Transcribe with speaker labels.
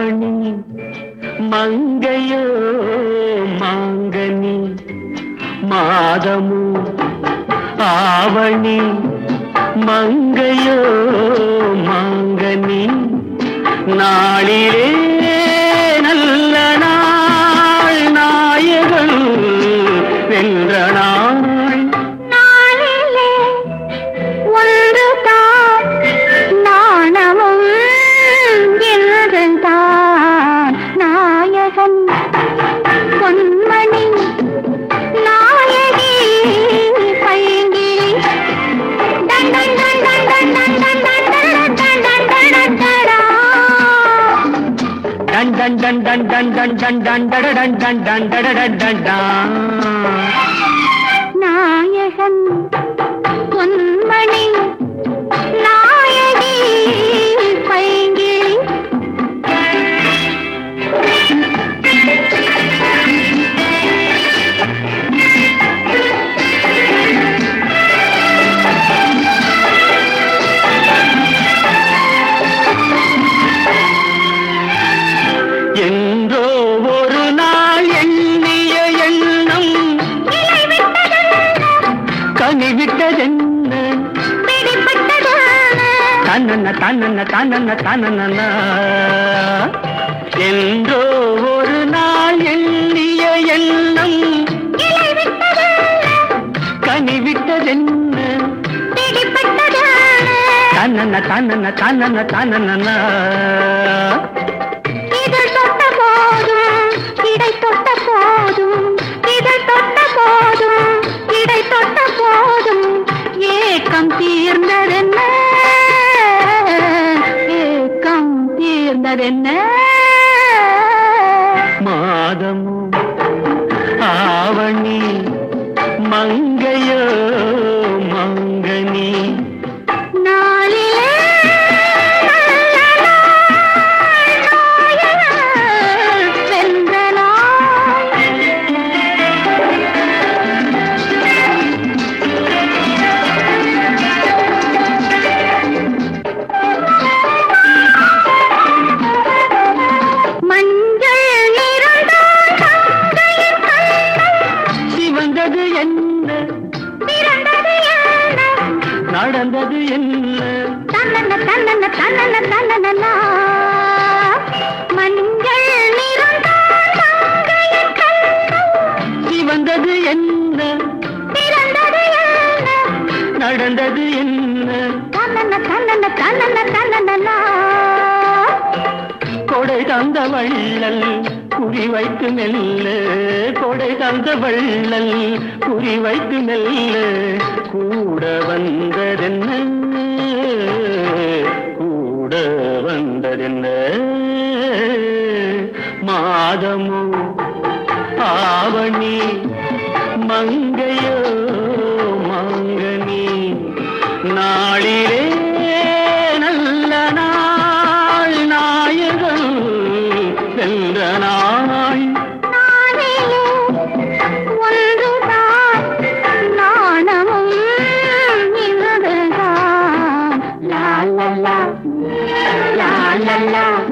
Speaker 1: ஆவணி மங்கையோ மாங்கனி மாதமோ ஆவணி மங்கையோ மாங்கனி நாளிலே நல்ல நாள் நாயகன் வென்ற நாள்
Speaker 2: நாளிலே ஒன்றுதான் நாணமும் என்றுதான் நாயகன் பொன்மணி நாயகி பைங்கிலி டன் டன் டன் டன் டன் டன் டன் டன் டன் டன் டன் டன் டடா.
Speaker 1: டன் டன் டன் டன் டன் டன் டன் டன் டடடன் டன் டன் டடடன் டன் டன்.
Speaker 2: நாயகன் பொன்மணி நாயகி பைங்கிளி
Speaker 1: என்றோ ஒரு நாள் எண்ணிய எண்ணம் கனிவிட்டதென்ன
Speaker 2: பிடிப்பட்டதான
Speaker 1: தன்னன்ன தன்னன்ன தன்னன்ன தன்னன்ன என்றோ ஒரு நாள் எண்ணிய எண்ணம் கனிவிட்டதென்ன
Speaker 2: பிடிப்பட்டதான
Speaker 1: தன்னன்ன தன்னன்ன தன்னன்ன தன்னன்ன
Speaker 2: இதழ் தொட்ட போதும் இடை தொட்ட போதும் இதழ் தொட்ட போதும் இடை தொட்ட போதும் ஏக்கம் தீர்ந்ததென்ன ஏக்கம் தீர்ந்ததென்ன
Speaker 1: மாதமோ ஆவணி மங்கையோ மங்கனி
Speaker 2: நாளிலே நல்ல நாள் நாயகன் வென்ற நாள். மஞ்சள் நிறந்தான் தங்கையின் கண்கள்
Speaker 1: சிவந்தது என்ன
Speaker 2: பிறந்தது என்ன
Speaker 1: நடந்தது என்ன
Speaker 2: தன்னன்ன தன்னன்ன தன்னன்ன தன்னன்னா மஞ்சள் நிறந்தான் தங்கையின் கண்கள்
Speaker 1: சிவந்தது என்ன
Speaker 2: பிறந்தது என்ன
Speaker 1: நடந்தது என்ன
Speaker 2: தன்னன்ன தன்னன்ன தன்னன்ன தன்னன்னா
Speaker 1: கொடை தந்த வள்ளல் குறி வைத்து மெல்ல கொடை தந்த வள்ளல் குறி வைத்து மெல்ல கூட வந்ததென்ன கூட வந்ததென்ன மாதமோ ஆவணி மங்கையோ மாங்கனி நாளிலே நல்ல நாள் நாயகன் வென்ற நாள்
Speaker 2: நானிலே ஒன்றுதான் நாணமும் இதுதான் லா லா லா லா லா லா